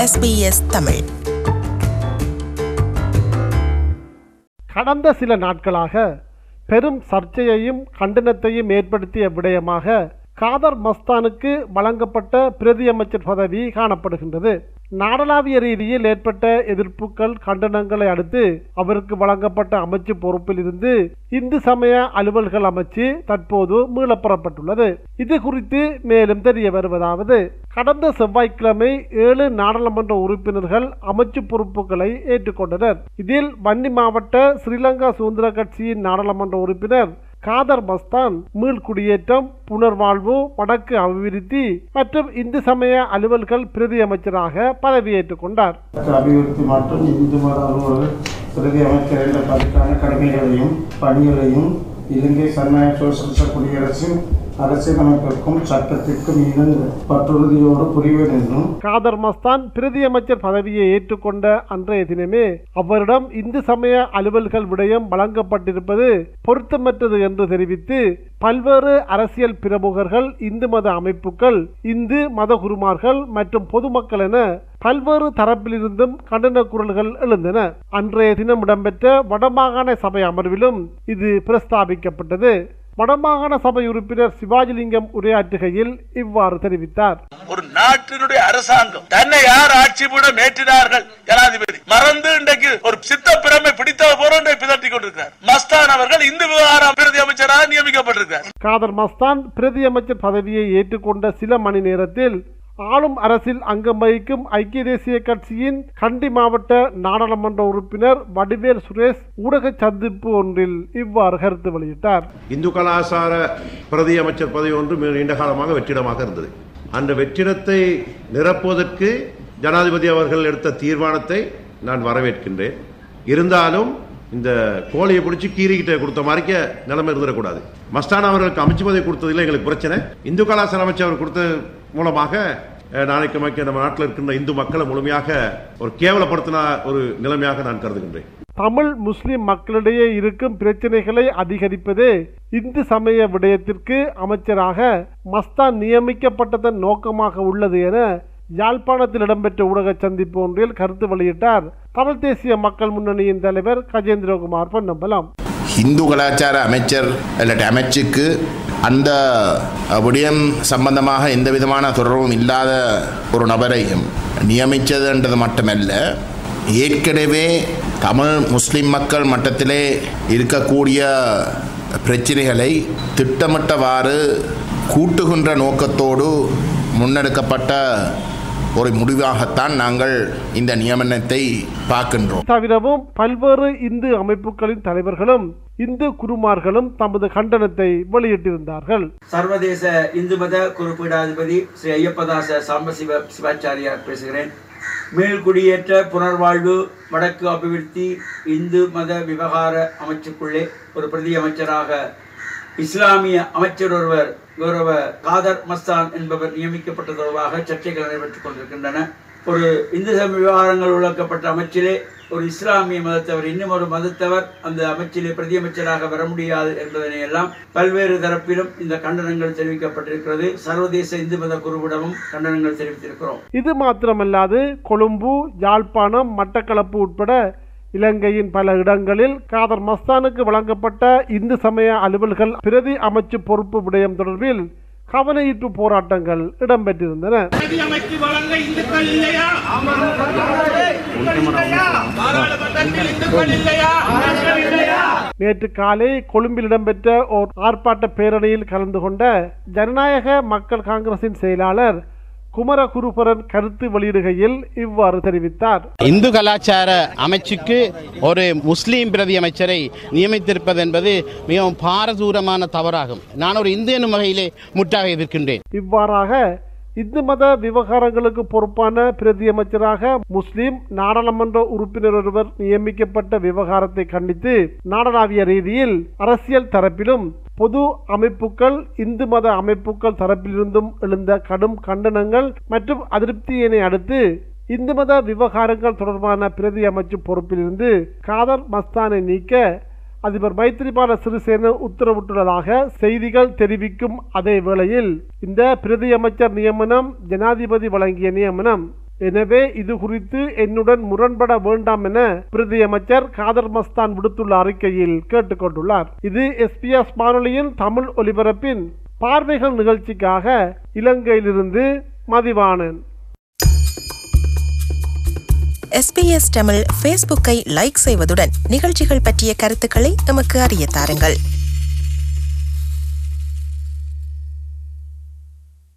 SBS Tamil கடந்த சில நாட்களாக பெரும் சர்ச்சையையும் கண்டனத்தையும் ஏற்படுத்திய விடயமாக காதர் மஸ்தானுக்கு வழங்கப்பட்ட பிரதி அமைச்சர் பதவி காணப்படுகின்றது நாடளாவிய ரீதியில் ஏற்பட்ட எதிர்ப்புகள் கண்டனங்களை அடுத்து அவருக்கு வழங்கப்பட்ட அமைச்சு பொறுப்பில் இருந்து இந்து சமய அலுவல்கள் அமைச்சு தற்போது மீளப்பெறப்பட்டுள்ளது இது குறித்து மேலும் தெரிய வருவதாவது கடந்த செவ்வாய்க்கிழமை ஏழு நாடாளுமன்ற உறுப்பினர்கள் அமைச்சு பொறுப்புகளை ஏற்றுக்கொண்டனர் இதில் வன்னி மாவட்ட ஸ்ரீலங்கா சுதந்திர கட்சியின் நாடாளுமன்ற உறுப்பினர் காதர் மஸ்தான் மீள்குடியேற்றம் புனர்வாழ்வு வடக்கு அபிவிருத்தி மற்றும் இந்து சமய அலுவல்கள் பிரதி அமைச்சராக பதவியேற்றுக் கொண்டார் அபிவிருத்தி மற்றும் இந்து மத அலுவலர்கள் பிரதி அமைச்சர் என்ற பதவிக்கான கடமைகளையும் பணிகளையும் இலங்கை சனநாயக சோசலிச குடியரசின் அரசியலமைப்பிற்கும் சட்டத்திற்கும் இணங்க பற்றுறுதியோடு புரிவேன் என்றும் காதர் மஸ்தான் பிரதி அமைச்சர் பதவியை ஏற்றுக்கொண்ட அன்றைய தினமே அவரிடம் இந்து சமய அலுவல்கள் விடயம் வழங்கப்பட்டிருப்பது பொருத்தமற்றது என்று தெரிவித்து பல்வேறு அரசியல் பிரமுகர்கள் இந்து மத அமைப்புகள் இந்து மத குருமார்கள் மற்றும் பொதுமக்கள் என பல்வேறு தரப்பிலிருந்தும் கண்டன குரல்கள் எழுந்தன அன்றைய தினம் இடம்பெற்ற வடமாகாண சபை அமர்விலும் இது பிரஸ்தாபிக்கப்பட்டது வடமாகாண சபை உறுப்பினர் சிவாஜிலிங்கம் உரையாற்றுகையில் இவ்வாறு தெரிவித்தார் ஒரு நாட்டினுடைய அரசாங்கம் தன்னை யார் ஆட்சி பீடம் ஏற்றினார்கள் ஜனாதிபதி மறந்து இன்றைக்கு ஒரு சித்த பிரமை பிடித்த போற பிதட்டி கொண்டிருக்கிறார் மஸ்தான் அவர்கள் இந்து விவகார பிரதி அமைச்சராக நியமிக்கப்பட்டிருக்கிறார் காதர் மஸ்தான் பிரதி அமைச்சர் பதவியை ஏற்றுக்கொண்ட சில மணி நேரத்தில் ஆளும் அரசில் அங்கம் வகிக்கும் ஐக்கிய தேசிய கட்சியின் கண்டி மாவட்ட நாடாளுமன்ற உறுப்பினர் வடிவேல் சுரேஷ் ஊடக சந்திப்பு ஒன்றில் இவ்வாறு கருத்து வெளியிட்டார் இந்து கலாசார பிரதி அமைச்சர் பதவி ஒன்று மிக நீண்ட காலமாக வெற்றிடமாக இருந்தது அந்த வெற்றிடத்தை நிரப்புவதற்கு ஜனாதிபதி அவர்கள் எடுத்த தீர்மானத்தை நான் வரவேற்கின்றேன் இருந்தாலும் இந்த கோழியை பிடிச்சி கீரிக்கிட்ட கொடுத்த மாதிரிக்க நிலைமை இருந்துடக்கூடாது மஸ்தான் அவர்களுக்கு அமைச்சு பதவி கொடுத்ததில் எங்களுக்கு பிரச்சனை இந்து கலாசார அமைச்சர் அவர் கொடுத்த மூலமாக அஹ், நாளைக்கு மக்கள் நம்ம நாட்டில் இருக்கின்ற இந்து மக்களை முழுமையாக ஒரு கேவலப்படுத்தின ஒரு நிலைமையாக நான் கருதுகின்றேன் தமிழ் முஸ்லிம் மக்களிடையே இருக்கும் பிரச்சனைகளை அதிகரிப்பதே இந்து சமய விடயத்திற்கு அமைச்சராக மஸ்தான் நியமிக்கப்பட்டதன் நோக்கமாக உள்ளது என யாழ்ப்பாணத்தில் இடம்பெற்ற ஊடக சந்திப்பு ஒன்றில் கருத்து வெளியிட்டார் தமிழ் தேசிய மக்கள் முன்னணியின் தலைவர் கஜேந்திரகுமார் பொன்னம்பலம் இந்து கலாச்சார அமைச்சர் இல்லாட்டி அமைச்சுக்கு அந்த விடயம் சம்பந்தமாக எந்த விதமான தொடர்பும் இல்லாத ஒரு நபரையும் நியமித்ததுன்றது மட்டுமல்ல ஏற்கனவே தமிழ் முஸ்லிம் மக்கள் மட்டத்திலே இருக்கக்கூடிய பிரச்சனைகளை திட்டமிட்டவாறு கூட்டுகின்ற நோக்கத்தோடு முன்னெடுக்கப்பட்ட ஒரு முடிவாகத்தான் நாங்கள் இந்த நியமனத்தை பார்க்கின்றோம் தவிரவும் பல்வேறு இந்து அமைப்புகளின் தலைவர்களும் இந்து குருமார்களும் தமது கண்டனத்தை வெளியிட்டிருந்தார்கள் சர்வதேச இந்து மத குறிப்பீடாதிபதி ஸ்ரீ ஐயப்பதாச சாம்பசிவ சிவாச்சாரியார் பேசுகிறேன் மேல்குடியேற்ற புனர்வாழ்வு வடக்கு அபிவிருத்தி இந்து மத விவகார அமைச்சுக்குள்ளே ஒரு பிரதி அமைச்சராக இஸ்லாமிய அமைச்சர் ஒருவர் கௌரவ காதர் மஸ்தான் என்பவர் நியமிக்கப்பட்ட தொடர்பாக சர்ச்சைகள் நடைபெற்றுக் கொண்டிருக்கின்றன ஒரு இந்து சமய விவகாரங்கள் விளக்கப்பட்ட அமைச்சிலே ஒரு இஸ்லாமிய மதத்தவர் இன்னும் ஒரு மதத்தவர் அந்த அமைச்சிலே பிரதி அமைச்சராக வர முடியாது என்பதனை எல்லாம் பல்வேறு தரப்பிலும் இந்த கண்டனங்கள் தெரிவிக்கப்பட்டிருக்கிறது சர்வதேச இந்து மத குருவிடமும் கண்டனங்கள் தெரிவித்திருக்கிறோம் இது மாத்திரமல்லாது கொழும்பு யாழ்ப்பாணம் மட்டக்களப்பு உட்பட இலங்கையின் பல இடங்களில் காதர் மஸ்தானுக்கு வழங்கப்பட்ட இந்து சமய அலுவல்கள் பிரதி அமைச்சு பொறுப்பு விடயம் தொடர்பில் கவனஈர்ப்பு போராட்டங்கள் இடம்பெற்றிருந்தன அமைச்சு வழங்க இந்துக்கள் இல்லையா பாராளுமன்றத்தில் இந்துக்கள் இல்லையா இல்லையா நேற்று காலை கொழும்பில் இடம்பெற்ற ஓர் ஆர்ப்பாட்ட பேரணியில் கலந்து கொண்ட ஜனநாயக மக்கள் காங்கிரசின் செயலாளர் குமரகுருபரன் கருத்து வெளியிடுகையில் இவ்வாறு தெரிவித்தார் இந்து கலாச்சார அமைச்சுக்கு ஒரு முஸ்லீம் பிரதி அமைச்சரை நியமித்திருப்பது என்பது மிகவும் பாரதூரமான தவறாகும் நான் ஒரு இந்து எனும் வகையிலே முற்றாக எதிர்க்கின்றேன் இவ்வாறாக இந்து மத விவகாரங்களுக்கு பொறுப்பான பிரதி அமைச்சராக முஸ்லிம் நாடாளுமன்ற உறுப்பினர் ஒருவர் நியமிக்கப்பட்ட விவகாரத்தை கண்டித்து நாடளாவிய ரீதியில் அரசியல் தரப்பிலும் பொது அமைப்புகள் இந்து மத அமைப்புகள் தரப்பிலிருந்தும் எழுந்த கடும் கண்டனங்கள் மற்றும் அதிருப்தியினை அடுத்து இந்து மத விவகாரங்கள் தொடர்பான பிரதி அமைச்சு பொறுப்பிலிருந்து காதர் மஸ்தானை நீக்க அதிபர் மைத்திரிபால சிறிசேன உத்தரவிட்டுள்ளதாக செய்திகள் தெரிவிக்கும் அதே வேளையில் இந்த பிரதி அமைச்சர் நியமனம் ஜனாதிபதி வழங்கிய நியமனம் எனவே இது குறித்து என்னுடன் முரண்பட வேண்டாம் என பிரதி அமைச்சர் காதர் மஸ்தான் விடுத்துள்ள அறிக்கையில் கேட்டுக்கொண்டுள்ளார் இது எஸ்பிஎஸ் வானொலியின் தமிழ் ஒலிபரப்பின் பார்வைகள் நிகழ்ச்சிக்காக இலங்கையிலிருந்து மதிவாணன் எஸ்பிஎஸ் தமிழ் ஃபேஸ்புக்கை லைக் செய்வதுடன் நிகழ்ச்சிகள் பற்றிய கருத்துக்களை எமக்கு அறிய தாருங்கள்